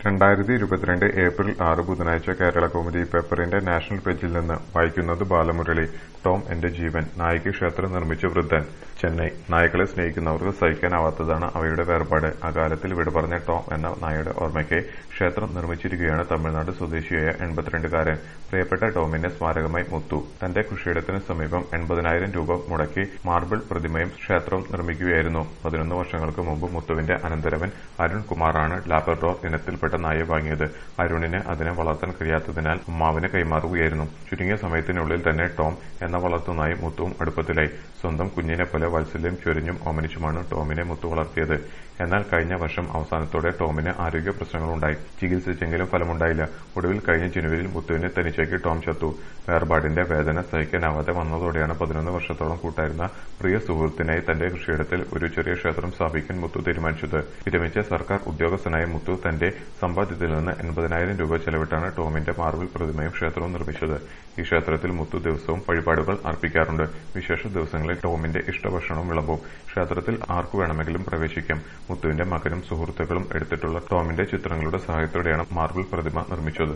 രണ്ടായിരത്തി ഇരുപത്തിരണ്ട് ഏപ്രിൽ ആറ് ബുധനാഴ്ച കേരളകൗമുദി പേപ്പറിന്റെ നാഷണൽ പേജിൽ നിന്ന് വായിക്കുന്നത് ബാലമുരളി ടോം എന്റെ ജീവൻ നായയ്ക്ക് ക്ഷേത്രം നിർമ്മിച്ച വൃദ്ധൻ ചെന്നൈ നായ്ക്കളെ സ്നേഹിക്കുന്നവർക്ക് സഹിക്കാനാവാത്തതാണ് അവയുടെ വേർപാട് അകാലത്തിൽ വിട പറഞ്ഞ ടോം എന്ന നായയുടെ ഓർമ്മയ്ക്ക് ക്ഷേത്രം നിർമ്മിച്ചിരിക്കുകയാണ് തമിഴ്നാട് സ്വദേശിയായ എൺപത്തിരണ്ടുകാരൻ പ്രിയപ്പെട്ട ടോമിന്റെ സ്മാരകമായി മുത്തു തന്റെ കൃഷിയിടത്തിന് സമീപം എൺപതിനായിരം രൂപ മുടക്കി മാർബിൾ പ്രതിമയും ക്ഷേത്രവും നിർമ്മിക്കുകയായിരുന്നു പതിനൊന്ന് വർഷങ്ങൾക്ക് മുമ്പ് മുത്തുവിന്റെ അനന്തരവൻ അരുൺ കുമാറാണ് ലാബ്രഡോർ ഇനത്തിൽപ്പെട്ട നായയെ വാങ്ങിയത് അരുണിന് അതിനെ വളർത്താൻ കഴിയാത്തതിനാൽ ഉമ്മാവിന് കൈമാറുകയായിരുന്നു ചുരുങ്ങിയ സമയത്തിനുള്ളിൽ തന്നെ ടോം എന്ന വളർത്തുനായി മുത്തുവും അടുപ്പത്തിലായി സ്വന്തം കുഞ്ഞിനെ പോലെ വാത്സല്യം ചൊരിഞ്ഞും ഓമനിച്ചുമാണ് ടോമിനെ മുത്തു വളർത്തിയത് എന്നാൽ കഴിഞ്ഞ വർഷം അവസാനത്തോടെ ടോമിന് ആരോഗ്യ പ്രശ്നങ്ങളുണ്ടായി ചികിത്സിച്ചെങ്കിലും ഫലമുണ്ടായില്ല ഒടുവിൽ കഴിഞ്ഞ ജനുവരിയിൽ മുത്തുവിനെ തനിച്ചേക്ക് ടോം ചത്തു വേർപാടിന്റെ വേദന സഹിക്കാനാവാതെ വന്നതോടെയാണ് പതിനൊന്ന് വർഷത്തോളം കൂട്ടായിരുന്ന പ്രിയ സുഹൃത്തിനായി തന്റെ കൃഷിയിടത്തിൽ ഒരു ചെറിയ ക്ഷേത്രം സ്ഥാപിക്കാൻ മുത്തു തീരുമാനിച്ചത് വിരമിച്ച സർക്കാർ ഉദ്യോഗസ്ഥനായ മുത്തു തന്റെ സമ്പാദ്യത്തിൽ നിന്ന് എൺപതിനായിരം രൂപ ചെലവിട്ടാണ് ടോമിന്റെ മാർബിൾ പ്രതിമയും ക്ഷേത്രവും നിർമ്മിച്ചത് ഈ ക്ഷേത്രത്തിൽ മുത്തു ദിവസവും വഴിപാടുകൾ അർപ്പിക്കാറുണ്ട് വിശേഷ ദിവസങ്ങളിൽ ടോമിന്റെ ഇഷ്ടഭക്ഷണവും വിളമ്പും ക്ഷേത്രത്തിൽ ആർക്കു വേണമെങ്കിലും പ്രവേശിക്കാം മുത്തുവിന്റെ മകനും സുഹൃത്തുക്കളും എടുത്തിട്ടുള്ള ടോമിന്റെ ചിത്രങ്ങളുടെ സഹായത്തോടെയാണ് മാർബിൾ പ്രതിമ നിർമ്മിച്ചത്